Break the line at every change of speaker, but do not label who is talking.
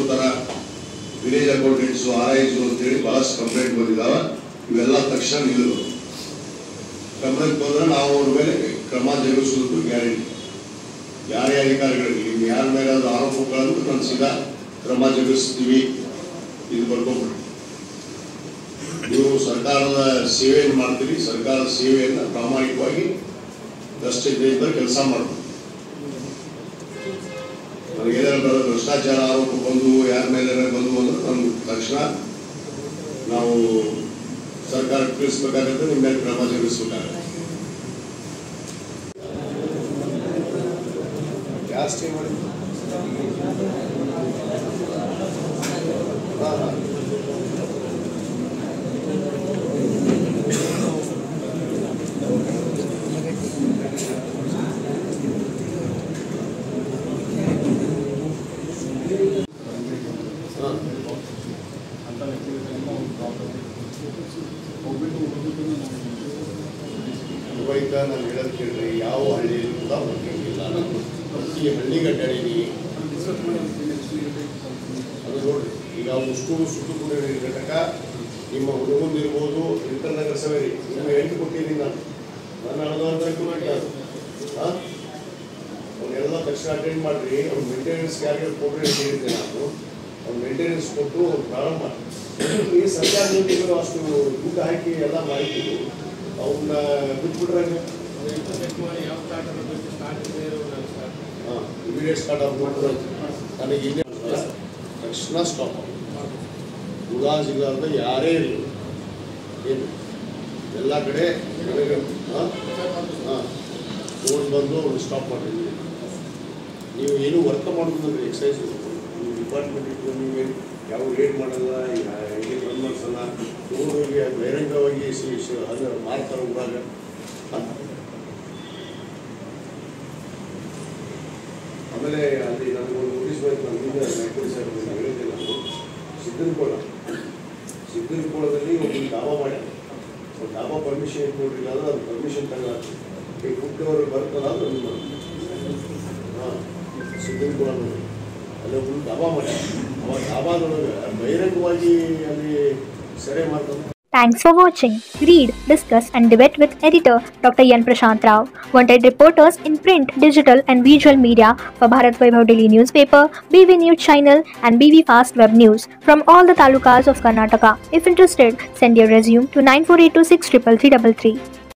ಥರ village accountants R ice ಅಂತೇಳಿ ಭಾಳಷ್ಟು ಕಂಪ್ಲೇಂಟ್ ಬಂದಿದ್ದಾವೆ ಇವೆಲ್ಲ ತಕ್ಷಣ ನಿಲ್ಲಬೇಕು ಗಮನಕ್ಕೆ ಬಂದ್ರೆ ನಾವು ಅವ್ರ ಮೇಲೆ ಕ್ರಮ ಜರುಗಿಸೋದು ಗ್ಯಾರಂಟಿ ಯಾರೇ ಅಧಿಕಾರಿಗಳಿಗೆ ನಿಮ್ಮ ಯಾರ ಮೇಲೆ ಅದು ಆರೋಪಗಳನ್ನು ನಾನು ಸೀದಾ ಕ್ರಮ ಜರುಗಿಸ್ತೀವಿ ಇದು ಬರ್ಕೊಂಡ್ಬಿಡಿ ನೀವು ಸರ್ಕಾರದ ಸೇವೆಯನ್ನು ಮಾಡ್ತೀರಿ ಸರ್ಕಾರದ ಸೇವೆಯನ್ನು ಪ್ರಾಮಾಣಿಕವಾಗಿ ದಷ್ಟತೆಯಿಂದ ಕೆಲಸ ಮಾಡಬೇಕು ನನಗೆ ಏನಾದ್ರು ಭ್ರಷ್ಟಾಚಾರ ಆರೋಪ ಬಂದು ಯಾರ ಮೇಲೆ ಬಂದು ಅಂದ್ರೆ ನಮ್ಗೆ ತಕ್ಷಣ ನಾವು ಸರ್ಕಾರಕ್ಕೆ ತಿಳಿಸ್ಬೇಕಾಗತ್ತೆ ನಿಮ್ಮ ಮೇಲೆ ಕ್ರಮ ಜರುಗಿಸ್ಬೇಕಾಗತ್ತೆ ಜಾಸ್ತಿ ಮಾಡಿ ಹಾ, ಹಾ. ಹಾ.
ಅಂತ ವ್ಯಕ್ತಿಗತರಿಂದ ಒಂದು ಪ್ರಾಬ್ಲಮ್ ಹೋಗ್ಬಿಟ್ಟು ಹೋಗ್ಬಿಟ್ಟು
ವೈಕ ನಾನು ಹೇಳೋದು ಕೇಳ್ರಿ ಯಾವ ಹಳ್ಳಿಯಲ್ಲಿ ಕೂಡ ಹೋಗಂಗಿಲ್ಲ ನಾನು ಪ್ರತಿ ಹಳ್ಳಿಗಡ್ಡಾಡೀನಿ
ಡಿಸ್ಕಸ್ ಮಾಡಿ
ಅದು ನೋಡ್ರಿ ಈಗ ಉಷ್ಟು ಸುತ್ತುಕೂಡಿ ಘಟಕ ನಿಮ್ಮ ಹುಡುಗಂದಿರ್ಬೋದು ಇಂಟರ್ ನಗರಸಭೆ ರೀ ನಿಮ್ಗೆ ಎಂಟು ಕೊಟ್ಟಿದ್ದೀನಿ ನಾನು ನಾನು ಅನುದಾನ ರೆಕಮೆಂಡ್ ಅದು ಹಾಂ ಅವನ್ನೆಲ್ಲ ತಕ್ಷಣ ಅಟೆಂಡ್ ಮಾಡಿರಿ ಅವ್ನ ಮೇಂಟೆನೆನ್ಸ್ ಯಾರಿಗೆ ಕೊಡ್ರಿ ಅಂತ ಹೇಳಿದ್ದೆ ನಾನು ಅವ್ನ ಮೇಂಟೆನೆನ್ಸ್ ಕೊಟ್ಟು ಪ್ರಾರಂಭ ಈ ಸರ್ಕಾರ ನೀತಿಗಳು ಅಷ್ಟು ದುಡ್ಡು ಹಾಕಿ ಎಲ್ಲ ಮಾಡಿದ್ದು ಅವನ್ನ ಬಿಟ್ಬಿಟ್ರಂಗೆ
ಯಾವ ಸ್ಟಾರ್ಟ್ ಆಗಬೇಕು ಸ್ಟಾರ್ಟ್ ಇದೆ ಸ್ಟಾರ್ಟ್
ಹಾಂ ಇಮಿಡಿಯೇಟ್ ಸ್ಟಾರ್ಟ್ ಆಗ್ಬಿಟ್ರೆ ನನಗೆ ಇನ್ನೇ ತಕ್ಷಣ ಸ್ಟಾಪ್ ಉದಾಸಿಲ್ಲಾರ್ದ ಯಾರೇ ಇರಲಿ ಏನು ಎಲ್ಲ ಕಡೆ ನನಗೆ ಹಾಂ ಹಾಂ ಫೋನ್ ಬಂದು ಅವ್ರು ಸ್ಟಾಪ್ ಮಾಡಿದ್ವಿ ನೀವು ಏನು ವರ್ಕ್ ಮಾಡೋದಿಲ್ಲ ಎಕ್ಸಸೈಸ್ ನೀವು ಡಿಪಾರ್ಟ್ಮೆಂಟ್ ಇಟ್ಟು ನೀವೇನು ಯಾವ ರೇಟ್ ಮಾಡಲ್ಲ ಹೇಗೆ ರನ್ ಮಾಡಿಸಲ್ಲ ಇವ್ರಿಗೆ ಬಹಿರಂಗವಾಗಿ ಸಿ ಸಿ- ಅದು ಮಾರ್ತಾರೆ ಊರಾಗ ಹಾಂ ಆಮೇಲೆ ಅಲ್ಲಿ ನನಗೊಂದು ನೋಟಿಸ್ ಬಂತು ನಾನು ಹಿಂದೆ ನಾಯ್ಕೋಡಿ ಸರ್ ಹೇಳಿದ್ದೆ ನಾನು ಸಿದ್ದನಕೋಳ ಸಿದ್ದನಕೋಳದಲ್ಲಿ ಒಂದು ಡಾಬಾ ಮಾಡ್ಯಾರ ಒಂದು ಡಾಬಾ ಪರ್ಮಿಷನ್ ಇಟ್ಟು ನೋಡ್ರಿಲ್ಲ ಅಂದ್ರೆ ಅದು ಪರ್ಮಿಷನ್ ತಗೊಳ್ಳಾಕ ಈ ಫುಡ್ ಅವರು ಬರ್ತಲ್ಲ ಅದು ಒಂದು ಹಾಂ ಸಿದ್ದನಕೋಳ ನೋಡಿ ಅಲ್ಲಿ ಒಂದು ಡಾಬಾ ಮಾಡ್ಯಾರ ಅವ ಡಾಬಾದೊಳಗೆ ಬಹಿರಂಗವಾಗಿ ಅಲ್ಲಿ ಸೆರೆ ಮಾಡ್ತಾರೆ
Thanks for watching. Read, discuss, and debate with editor Dr. Yan Prashant Rao. Wanted reporters in print, digital, and visual media for Bharat Vaibhav Daily newspaper, BV News channel, and BV Fast Web News from all the talukas of Karnataka. If interested, send your resume to 9482633333.